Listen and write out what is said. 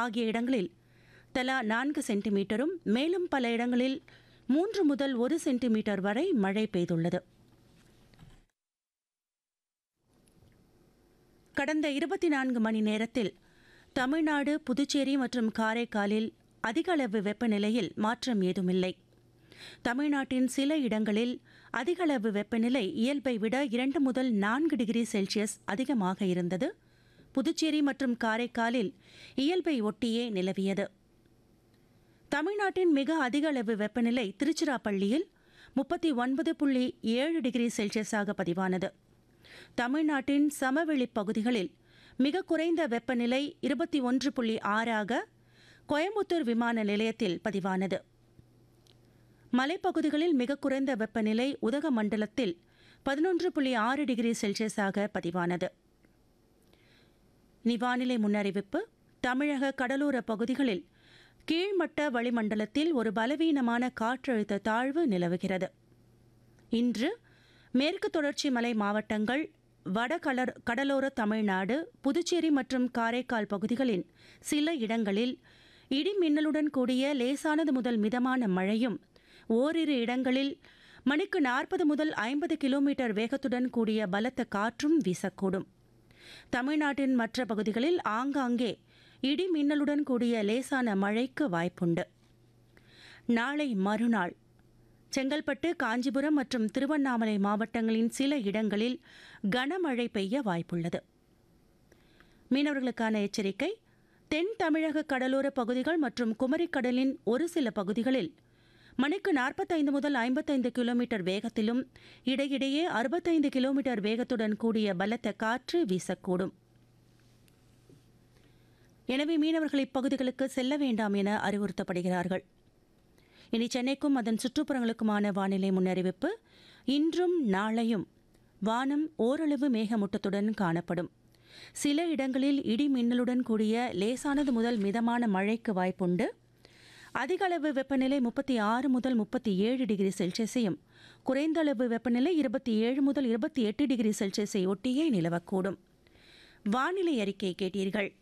ஆகிய இடங்களில் தலா நான்கு சென்டிமீட்டரும் மேலும் பல இடங்களில் மூன்று முதல் ஒரு சென்டிமீட்டர் வரை மழை பெய்துள்ளது கடந்த இருபத்தி நான்கு மணி நேரத்தில் தமிழ்நாடு புதுச்சேரி மற்றும் காரைக்காலில் அதிக அளவு வெப்பநிலையில் மாற்றம் ஏதுமில்லை தமிழ்நாட்டின் சில இடங்களில் அதிக அளவு வெப்பநிலை இயல்பை விட இரண்டு முதல் நான்கு டிகிரி செல்சியஸ் அதிகமாக இருந்தது புதுச்சேரி மற்றும் காரைக்காலில் இயல்பை ஒட்டியே நிலவியது தமிழ்நாட்டின் மிக அதிக அளவு வெப்பநிலை திருச்சிராப்பள்ளியில் முப்பத்தி ஒன்பது புள்ளி ஏழு டிகிரி செல்சியஸாக பதிவானது தமிழ்நாட்டின் சமவெளி பகுதிகளில் மிக குறைந்த வெப்பநிலை இருபத்தி ஒன்று புள்ளி ஆறாக கோயம்புத்தூர் விமான நிலையத்தில் பதிவானது மலைப்பகுதிகளில் மிக குறைந்த வெப்பநிலை உதகமண்டலத்தில் பதினொன்று புள்ளி ஆறு டிகிரி செல்சியஸாக பதிவானது நிவானிலை முன்னறிவிப்பு தமிழக கடலோர பகுதிகளில் கீழ்மட்ட வளிமண்டலத்தில் ஒரு பலவீனமான காற்றழுத்த தாழ்வு நிலவுகிறது இன்று மேற்கு தொடர்ச்சி மலை மாவட்டங்கள் வட கலர் கடலோர தமிழ்நாடு புதுச்சேரி மற்றும் காரைக்கால் பகுதிகளின் சில இடங்களில் இடி மின்னலுடன் கூடிய லேசானது முதல் மிதமான மழையும் ஓரிரு இடங்களில் மணிக்கு நாற்பது முதல் ஐம்பது கிலோமீட்டர் வேகத்துடன் கூடிய பலத்த காற்றும் வீசக்கூடும் தமிழ்நாட்டின் மற்ற பகுதிகளில் ஆங்காங்கே இடி மின்னலுடன் கூடிய லேசான மழைக்கு வாய்ப்புண்டு நாளை மறுநாள் செங்கல்பட்டு காஞ்சிபுரம் மற்றும் திருவண்ணாமலை மாவட்டங்களின் சில இடங்களில் கனமழை பெய்ய வாய்ப்புள்ளது மீனவர்களுக்கான எச்சரிக்கை தென் தமிழக கடலோர பகுதிகள் மற்றும் குமரிக்கடலின் ஒரு சில பகுதிகளில் மணிக்கு நாற்பத்தைந்து முதல் ஐம்பத்தைந்து கிலோமீட்டர் வேகத்திலும் இடையிடையே அறுபத்தைந்து கிலோமீட்டர் வேகத்துடன் கூடிய பலத்த காற்று வீசக்கூடும் எனவே மீனவர்கள் இப்பகுதிகளுக்கு செல்ல வேண்டாம் என அறிவுறுத்தப்படுகிறார்கள் இனி சென்னைக்கும் அதன் சுற்றுப்புறங்களுக்குமான வானிலை முன்னறிவிப்பு இன்றும் நாளையும் வானம் ஓரளவு மேகமூட்டத்துடன் காணப்படும் சில இடங்களில் இடி மின்னலுடன் கூடிய லேசானது முதல் மிதமான மழைக்கு வாய்ப்புண்டு அதிக அளவு வெப்பநிலை முப்பத்தி ஆறு முதல் முப்பத்தி ஏழு டிகிரி செல்சியஸையும் குறைந்த அளவு வெப்பநிலை இருபத்தி ஏழு முதல் இருபத்தி எட்டு டிகிரி செல்சியஸை ஒட்டியே நிலவக்கூடும் வானிலை அறிக்கை கேட்டீர்கள்